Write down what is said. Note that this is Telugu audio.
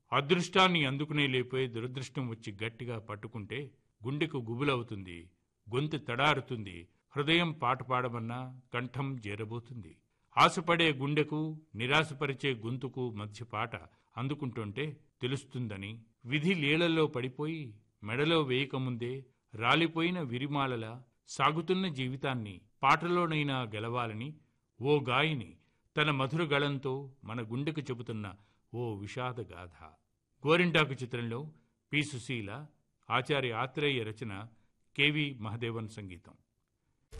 అదృష్టాన్ని అందుకునే లేపే దురదృష్టం వచ్చి గట్టిగా పట్టుకుంటే గుండెకు గుబులవుతుంది గొంతు తడారుతుంది హృదయం పాట పాడమన్నా కంఠం చేరబోతుంది ఆశపడే గుండెకు నిరాశపరిచే గొంతుకు మధ్య పాట అందుకుంటుంటే తెలుస్తుందని విధి లీలల్లో పడిపోయి మెడలో వేయకముందే రాలిపోయిన విరిమాలలా సాగుతున్న జీవితాన్ని పాటలోనైనా గెలవాలని ఓ గాయని తన మధుర గళంతో మన గుండెకు చెబుతున్న ఓ విషాద గాథ గోరింటాకు చిత్రంలో పి సుశీల ఆచార్య ఆత్రేయ రచన కెవి మహదేవన్ సంగీతం